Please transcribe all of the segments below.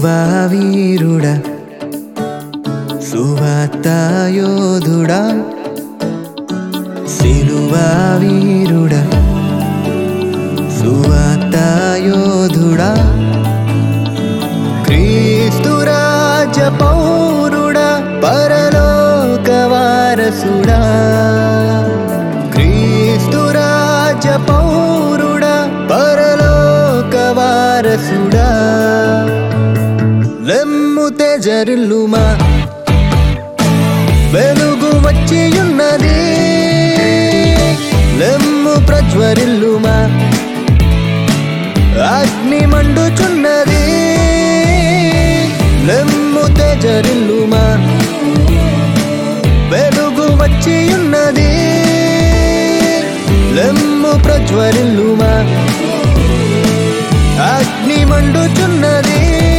సిలువా వీరుడా సువార్తాయోధుడా సిలువా వీరుడా సువార్తాయోధుడా క్రీస్తురాజ పౌరుడా పరలోక వారసుడా క్రీస్తురాజ పౌరుడా పరలోక వారసుడా లెమ్ము తెజరిల్లుమా వెలుగు వచ్చియున్నది లెమ్ము ప్రజ్వరిల్లుమా అగ్ని మండుచున్నది లెమ్ము తెజరిల్లుమా వెలుగు వచ్చియున్నది లెమ్ము ప్రజ్వరిల్లుమా అగ్ని మండుచున్నది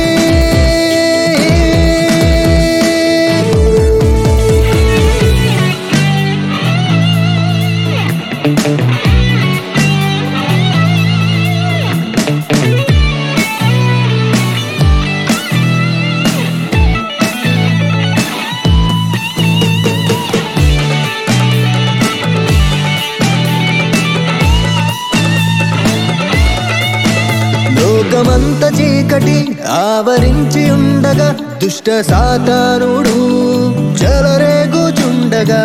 లోకమంత చీకటి ఆవరించి ఉండగా దుష్ట సాతానుడు చెలరేగుచుండగా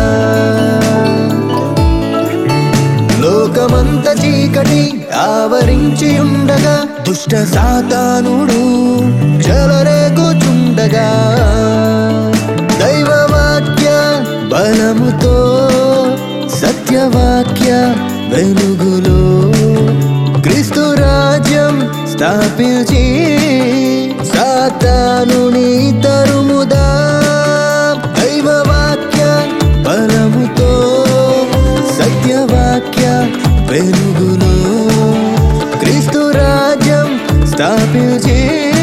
లోకమంత చీకటి ఆవరించి ఉండగా దుష్ట సాతానుడు చెలరేగుచుండగా దైవవాక్య బలముతో సత్యవాక్య వెలుగులో క్రీస్తు రాజ్యం స్థాపించి సాతానుని తరుముదా దైవవాక్య బలముతో సత్యవాక్య వెలుగులో క్రీస్తు రాజ్యం స్థాపించి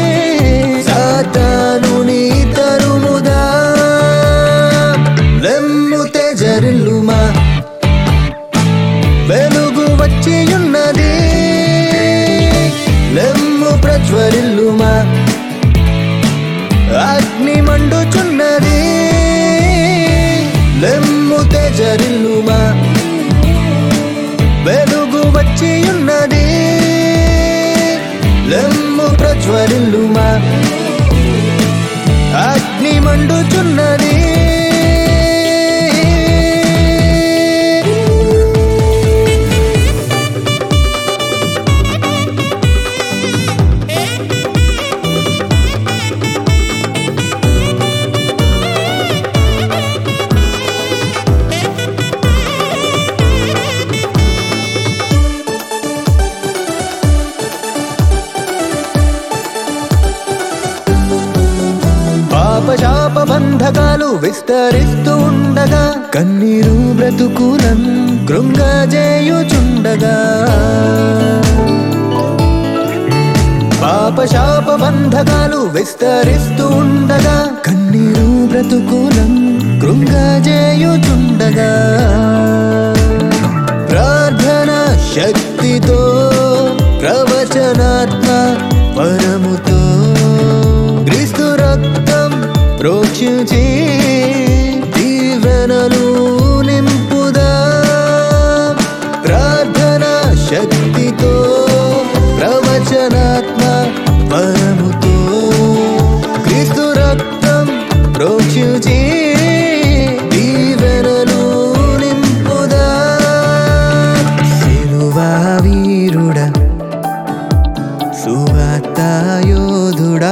సాతానుని తరుముదా లెమ్ము తెజరిల్లుమా వెలుగు వచ్చియున్నది లెమ్ము ప్రజ్వరిల్లుమా అగ్ని మండుచున్నది లెమ్ము తెజరిల్లుమా వెలుగు వచ్చియున్నది లెమ్ము ప్రజ్వరిల్లుమా అగ్ని మండుచున్నది పాపశాప బంధకాలు విస్తరిస్తూ ఉండగా కన్నీరు బ్రతుకులం కృంగజేయుచుండగా పాపశాప బంధకాలు విస్తరిస్తూ ఉండగా కన్నీరు బ్రతుకులం కృంగజేయుచుండగా ప్రార్థన శక్తితో ప్రవచనాత్మ పరముతో క్రీస్తు రక్తం ప్రోక్షించి దీవెనలు నింపుదా ప్రార్థన శక్తితో ప్రవచనాత్మ పరముతో క్రీస్తు రక్తం ప్రోక్షించి దీవెనలు నింపుదా సిలువా వీరుడా సువార్తాయోధుడా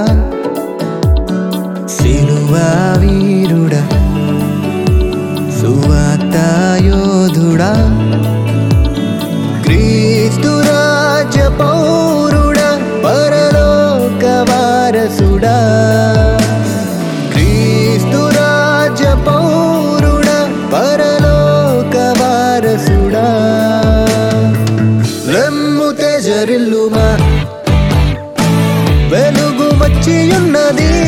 సిలువా వీరుడా సువార్తాయోధుడా క్రీస్తు రాజ పౌరుడా పరలోక వారసుడా క్రీస్తు రాజ పౌరుడా పరలోక వారసుడా లెమ్ము తెజరిల్లుమా వెలుగు వచ్చియున్నది